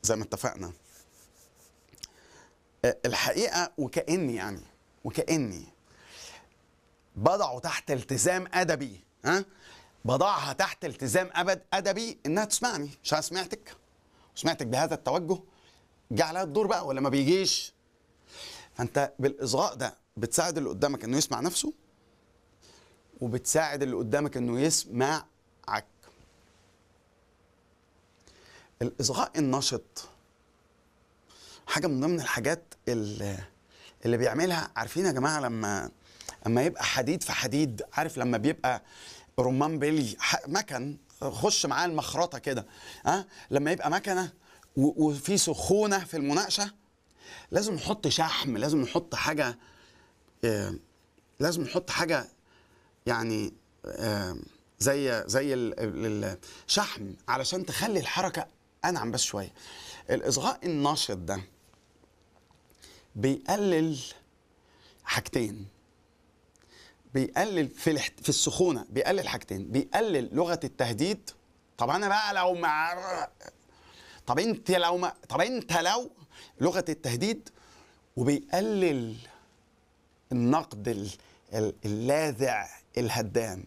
زي ما اتفقنا آه، الحقيقه وكاني يعني وكاني بضعه تحت التزام ادبي ها بضعها تحت التزام ابد ادبي انها تسمعني مش انا سمعتك وسمعتك بهذا التوجه جه عليها الدور بقى ولا ما بيجيش فانت بالاصغاء ده بتساعد اللي قدامك انه يسمع نفسه وبتساعد اللي قدامك انه يسمعك الاصغاء النشط حاجه من ضمن الحاجات اللي, اللي بيعملها عارفين يا جماعه لما اما يبقى حديد في حديد عارف لما بيبقى رمان بيلي ح- مكن خش معاه المخرطه كده ها لما يبقى مكنه و- وفي سخونه في المناقشه لازم نحط شحم لازم نحط حاجه آه، لازم نحط حاجه يعني آه، زي زي ال- ال- الشحم علشان تخلي الحركه انعم بس شويه الاصغاء النشط ده بيقلل حاجتين بيقلل في الاحت... في السخونه بيقلل حاجتين بيقلل لغه التهديد طب انا بقى لو مع طب انت لو ما طب انت لو لغه التهديد وبيقلل النقد ال... ال- اللاذع الهدام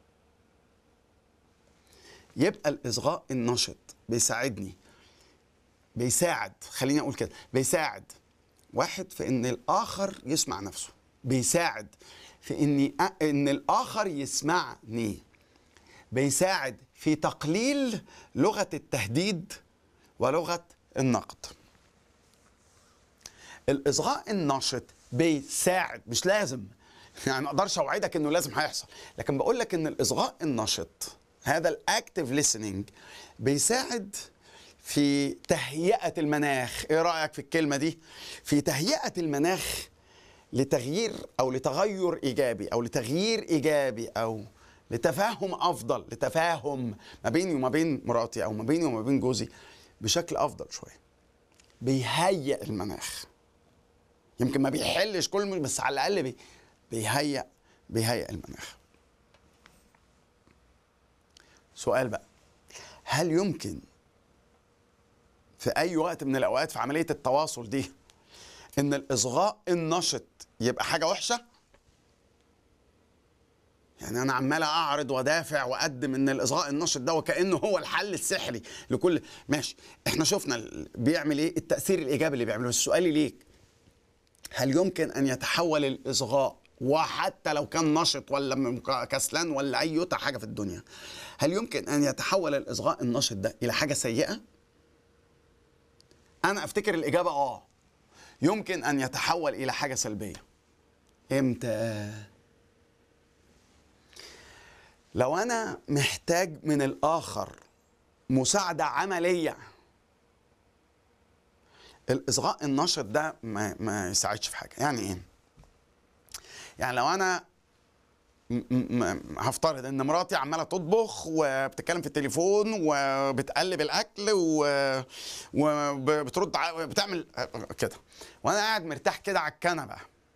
يبقى الاصغاء النشط بيساعدني بيساعد خليني اقول كده بيساعد واحد في ان الاخر يسمع نفسه بيساعد في اني أ- ان الاخر يسمعني بيساعد في تقليل لغه التهديد ولغه النقد الاصغاء النشط بيساعد مش لازم يعني ما اقدرش اوعدك انه لازم هيحصل لكن بقول لك ان الاصغاء النشط هذا الاكتف listening بيساعد في تهيئه المناخ ايه رايك في الكلمه دي في تهيئه المناخ لتغيير او لتغير ايجابي او لتغيير ايجابي او لتفاهم افضل لتفاهم ما بيني وما بين مراتي او ما بيني وما بين جوزي بشكل افضل شويه بيهيئ المناخ يمكن ما بيحلش كل مش بس على الاقل بي بيهيئ بيهيئ المناخ سؤال بقى هل يمكن في اي وقت من الاوقات في عمليه التواصل دي ان الاصغاء النشط يبقى حاجه وحشه يعني انا عمال اعرض وادافع واقدم ان الاصغاء النشط ده وكانه هو الحل السحري لكل ماشي احنا شفنا ال- بيعمل ايه التاثير الايجابي اللي بيعمله السؤال ليك هل يمكن ان يتحول الاصغاء وحتى لو كان نشط ولا م- ك- كسلان ولا اي حاجه في الدنيا هل يمكن ان يتحول الاصغاء النشط ده الى حاجه سيئه انا افتكر الاجابه اه يمكن ان يتحول الى حاجه سلبيه امتى لو انا محتاج من الاخر مساعده عمليه الاصغاء النشط ده ما, ما يساعدش في حاجه يعني ايه يعني لو انا م- م- هفترض ان مراتي عماله تطبخ وبتتكلم في التليفون وبتقلب الاكل و- وبترد ع- بتعمل كده وانا قاعد مرتاح كده على الكنبه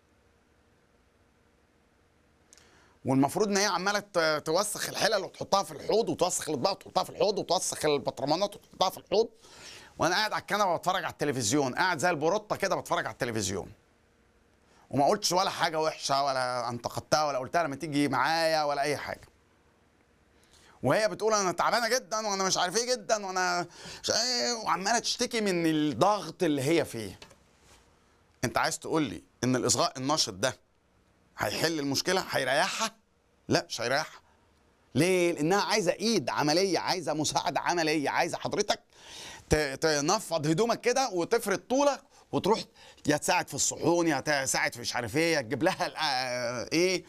والمفروض ان هي عماله ت- توسخ الحلل وتحطها في الحوض وتوسخ الاطباق وتحطها في الحوض وتوسخ البطرمانات وتحطها في الحوض وانا قاعد على الكنبه بتفرج على التلفزيون قاعد زي البروطه كده بتفرج على التلفزيون وما قلتش ولا حاجه وحشه ولا انتقدتها ولا قلتها لما تيجي معايا ولا اي حاجه وهي بتقول انا تعبانه جدا وانا مش عارف ايه جدا وانا مش ايه وعماله تشتكي من الضغط اللي هي فيه انت عايز تقول لي ان الاصغاء النشط ده هيحل المشكله هيريحها لا مش هيريحها ليه لانها عايزه ايد عمليه عايزه مساعده عمليه عايزه حضرتك ت- تنفض هدومك كده وتفرد طولك وتروح يا تساعد في الصحون يا تساعد في مش عارف ايه يا تجيب لها ال- آه، ايه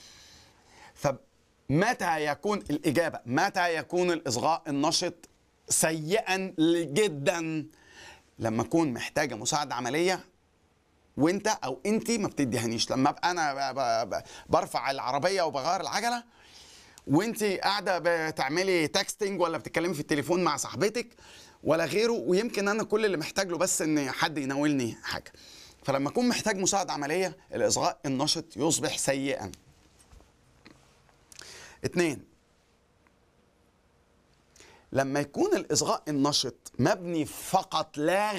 فمتى يكون الاجابه متى يكون الاصغاء النشط سيئا جدا لما اكون محتاجه مساعده عمليه وانت او انت ما بتديهانيش لما ابقى انا ب- ب- برفع العربيه وبغير العجله وانت قاعده بتعملي تكستنج ولا بتتكلمي في التليفون مع صاحبتك ولا غيره ويمكن انا كل اللي محتاج له بس ان حد يناولني حاجه فلما اكون محتاج مساعده عمليه الاصغاء النشط يصبح سيئا اتنين لما يكون الاصغاء النشط مبني فقط لا